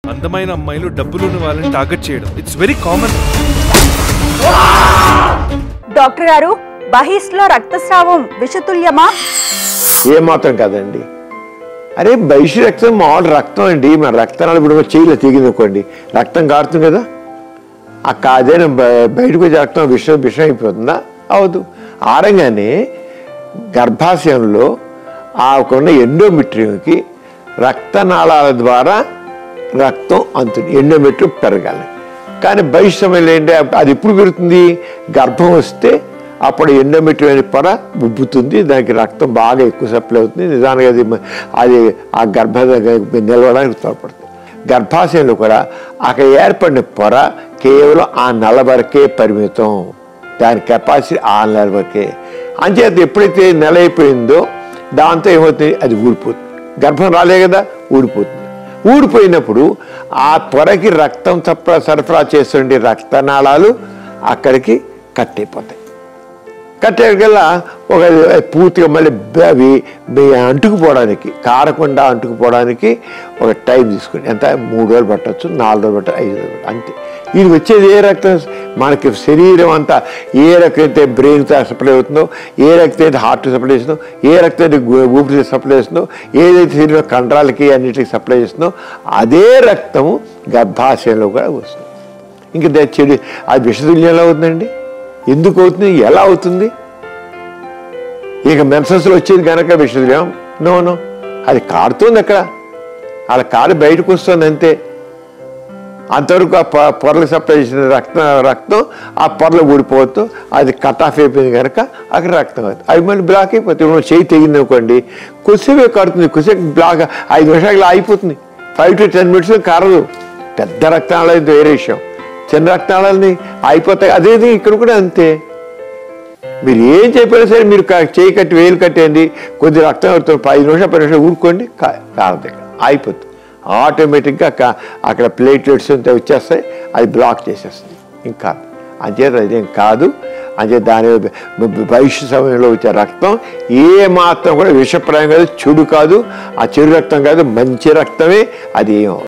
అందమైన అమ్మాయిలు డబ్బులున్న వాళ్ళని టార్గెట్ చేయడం ఇట్స్ వెరీ కామన్ డాక్టర్ గారు బహిష్లో రక్తస్రావం విషతుల్యమా ఏమాత్రం కాదండి అరే బహిష్ రక్తం మామూలు రక్తం అండి మన రక్తనాలు ఇప్పుడు చేయలే తెగిందనుకోండి రక్తం కారుతుంది కదా ఆ కాదే బయటకు వచ్చే రక్తం విషం విషం అయిపోతుందా అవదు ఆరంగానే గర్భాశయంలో ఆ ఉన్న ఎండోమెట్రియంకి రక్తనాళాల ద్వారా రక్తం అందుతుంది ఎండోమెట్రియం పెరగాలి కానీ బహిష్ సమయంలో ఏంటి అది ఎప్పుడు పెరుగుతుంది గర్భం వస్తే అప్పుడు ఎండోమెట్రియం అనే పొర ఉబ్బుతుంది దానికి రక్తం బాగా ఎక్కువ సప్లై అవుతుంది నిజానికి అది మ- అది ఆ గర్భ నిలవడానికి తోడ్పడుతుంది గర్భాశయంలో కూడా అక్కడ ఏర్పడిన పొర కేవలం ఆ నెల వరకే పరిమితం దాని కెపాసిటీ ఆ నెల వరకే అంచేత ఎప్పుడైతే నెల అయిపోయిందో దాంతో ఏమవుతుంది అది ఊడిపోతుంది గర్భం రాలే కదా ఊడిపోతుంది ఊడిపోయినప్పుడు ఆ పొరకి రక్తం సరఫరా సరఫరా చేస్తుండే రక్తనాళాలు అక్కడికి కట్టయిపోతాయి కట్టేకల్లా ఒక పూర్తిగా మళ్ళీ బ- అవి బి- అంటుకుపోవడానికి కారకుండా అంటుకుపోవడానికి ఒక టైం తీసుకుని ఎంత మూడు రోజులు పట్టవచ్చు నాలుగు రోజులు పట్ట ఐదు రోజులు పట్టచ్చు. అంతే ఇది వచ్చేది ఏ రక్తం మనకి శరీరం అంతా ఏ రక్తం అయితే బ్రెయిన్తో సప్లై అవుతుందో ఏ రక్తం అయితే హార్ట్ సప్లై చేస్తుందో ఏ రక్తం అయితే గు- ఊపిరి సప్లై చేస్తుందో ఏదైతే శరీరం కండరాలకి అన్నిటికి సప్లై చేస్తుందో అదే రక్తము గర్భాశయంలో కూడా వస్తుంది ఇంక దా- చెడు అది విషతుల్యం ఎలా అవుతుందండి ఎందుకు అవుతుంది ఎలా అవుతుంది ఇక మెన్సెస్లో వచ్చేది కనుక విషతుల్యం నో నో అది కారుతుంది అక్కడ అలా కారు బయటకు వస్తుంది అంతే అంతవరకు ఆ పొ- పొరలకు సప్లై చేసిన రక్తం రక్తం ఆ పొరలు ఊడిపోతూ అది కట్ ఆఫ్ అయిపోయింది కనుక అక్కడ రక్తం అవుతుంది అవి మళ్ళీ బ్లాక్ అయిపోతుంది ఇప్పుడు మనం చేయి తెగింది అనుకోండి కొద్దిసేపే కడుతుంది కొద్దిసేపు బ్లాక్ ఐదు నిమిషాలు అయిపోతుంది ఫైవ్ టు టెన్ మినిట్స్ కారదు పెద్ద రక్తనాళాలు ఇది వేరే విషయం చిన్న రక్తనాళాలని అయిపోతాయి అదేది ఇక్కడ కూడా అంతే మీరు ఏం చెప్పినా సరే మీరు క- చేయి కట్టి వేలు కట్టేయండి కొద్ది రక్తం అవుతుంది ఐదు నిమిషాలు పది నిమిషాలు ఊరుకోండి కా- కారదు ఇక్కడ అయిపోతుంది ఆటోమేటిక్గా క- అక్కడ ప్లేట్లెట్స్ అంతా వచ్చేస్తాయి అది బ్లాక్ చేసేస్తుంది ఇంకా అంచేత అదేం కాదు అంచేత దాని బ- బ- భవిష్య సమయంలో వచ్చే రక్తం ఏ మాత్రం కూడా విషప్రాయం కాదు చెడు కాదు ఆ చెడు రక్తం కాదు మంచి రక్తమే అది ఏం